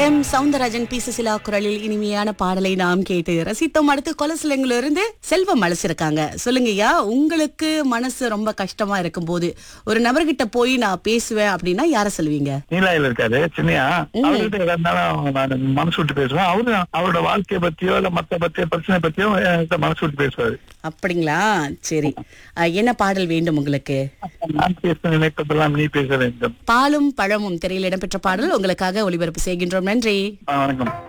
M Soundararajan B Susheela குரலில் இனிமையான பாடலை நாம் கேட்டு ரசித்தோம் அடுத்து கொலசிலங்குல இருந்து செல்வம் அழைச்சிருக்காங்க சொல்லுங்கய்யா உங்களுக்கு மனசு ரொம்ப கஷ்டமா இருக்கும் போது ஒரு நபர்கிட்ட போய் நான் பேசுவேன் அப்படின்னா யார சொல்லுவீங்க நீலாயில இருக்காரு சின்னையா அவர்கிட்ட எதா இருந்தாலும் நான் மனசு விட்டு பேசுவேன் அவரு அவரோட வாழ்க்கைய பத்தியோ இல்ல மத்த பத்தியோ பிரச்சனை பத்தியோ என்கிட்ட மனசு விட்டு பேசுவாரு அப்படிங்களா சரி அஹ், என்ன பாடல் வேண்டும் உங்களுக்கு நான் பேச நினைப்பதெல்லாம் நீ பேச வேண்டும் பாலும் பழமும் திரையில் இடம்பெற்ற பாடல் உங்களுக்காக ஒளிபரப்பு செய்கின்றோம் நன்றி ஆ, வணக்கம்